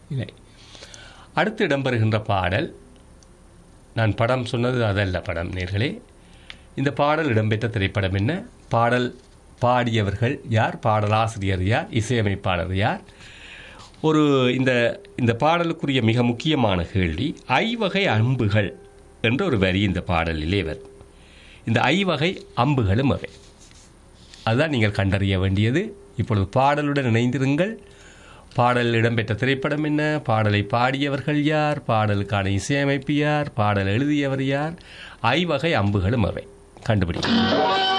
இல்லை அடுத்து இடம்பெறுகின்ற பாடல் நான் படம் சொன்னது அதல்ல படம் நேர்களே இந்த பாடல் இடம்பெற்ற திரைப்படம் என்ன பாடல் பாடியவர்கள் யார் பாடலாசிரியர் யார் இசையமைப்பாளர் யார் ஒரு இந்த இந்த பாடலுக்குரிய மிக முக்கியமான கேள்வி ஐவகை அம்புகள் என்ற ஒரு வரி இந்த பாடலிலே வரும் இந்த ஐவகை அம்புகளும் அவை அதுதான் நீங்கள் கண்டறிய வேண்டியது இப்பொழுது பாடலுடன் இணைந்திருங்கள் பாடல் இடம்பெற்ற திரைப்படம் என்ன பாடலை பாடியவர்கள் யார் பாடலுக்கான இசையமைப்பு யார் பாடல் எழுதியவர் யார் ஐவகை அம்புகளும் அவை கண்டுபிடிக்கும்